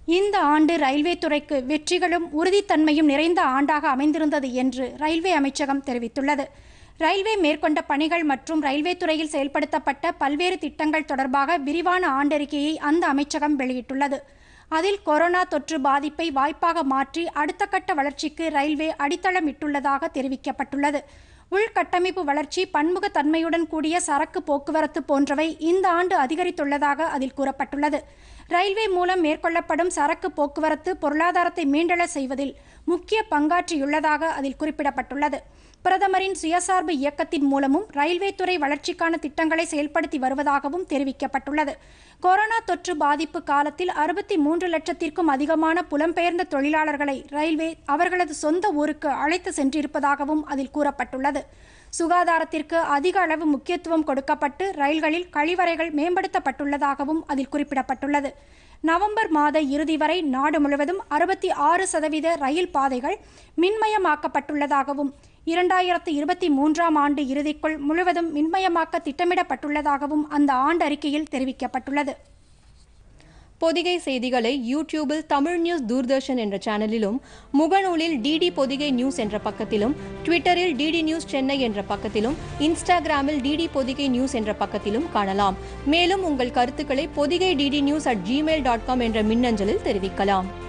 இந்த ஆண்டு ரயில்வே துறைக்கு வெற்றிகளும் உறுதித்தன்மையும் நிறைந்த ஆண்டாக அமைந்திருந்தது என்று ரயில்வே அமைச்சகம் தெரிவித்துள்ளது ரயில்வே மேற்கொண்ட பணிகள் மற்றும் ரயில்வே துறையில் செயல்படுத்தப்பட்ட பல்வேறு திட்டங்கள் தொடர்பாக விரிவான ஆண்டறிக்கையை அந்த அமைச்சகம் வெளியிட்டுள்ளது அதில் கொரோனா தொற்று பாதிப்பை வாய்ப்பாக மாற்றி அடுத்த கட்ட வளர்ச்சிக்கு ரயில்வே அடித்தளமிட்டுள்ளதாக தெரிவிக்கப்பட்டுள்ளது உள்கட்டமைப்பு வளர்ச்சி பன்முகத்தன்மையுடன் கூடிய சரக்கு போக்குவரத்து போன்றவை இந்த ஆண்டு அதிகரித்துள்ளதாக அதில் கூறப்பட்டுள்ளது ரயில்வே மூலம் மேற்கொள்ளப்படும் சரக்கு போக்குவரத்து பொருளாதாரத்தை மீண்டெழ செய்வதில் முக்கிய பங்காற்றியுள்ளதாக அதில் குறிப்பிடப்பட்டுள்ளது பிரதமரின் சுயசார்பு இயக்கத்தின் மூலமும் ரயில்வே துறை வளர்ச்சிக்கான திட்டங்களை செயல்படுத்தி வருவதாகவும் தெரிவிக்கப்பட்டுள்ளது கொரோனா தொற்று பாதிப்பு காலத்தில் அறுபத்தி மூன்று லட்சத்திற்கும் அதிகமான புலம்பெயர்ந்த தொழிலாளர்களை ரயில்வே அவர்களது சொந்த ஊருக்கு அழைத்து சென்றிருப்பதாகவும் அதில் கூறப்பட்டுள்ளது சுகாதாரத்திற்கு அதிக அளவு முக்கியத்துவம் கொடுக்கப்பட்டு ரயில்களில் கழிவறைகள் மேம்படுத்தப்பட்டுள்ளதாகவும் அதில் குறிப்பிடப்பட்டுள்ளது நவம்பர் மாத இறுதி வரை நாடு முழுவதும் அறுபத்தி ஆறு சதவீத ரயில் பாதைகள் மின்மயமாக்கப்பட்டுள்ளதாகவும் இரண்டாயிரத்து இருபத்தி மூன்றாம் ஆண்டு இறுதிக்குள் முழுவதும் மின்மயமாக்க திட்டமிடப்பட்டுள்ளதாகவும் அந்த ஆண்டறிக்கையில் தெரிவிக்கப்பட்டுள்ளது பொதிகை செய்திகளை யூடியூபில் தமிழ் நியூஸ் தூர்தர்ஷன் என்ற சேனலிலும் முகநூலில் டிடி பொதிகை நியூஸ் என்ற பக்கத்திலும் ட்விட்டரில் டிடி நியூஸ் சென்னை என்ற பக்கத்திலும் இன்ஸ்டாகிராமில் டிடி பொதிகை நியூஸ் என்ற பக்கத்திலும் காணலாம் மேலும் உங்கள் கருத்துக்களை Podhigai DD news at Gmail dot com என்ற மின்னஞ்சலில் தெரிவிக்கலாம்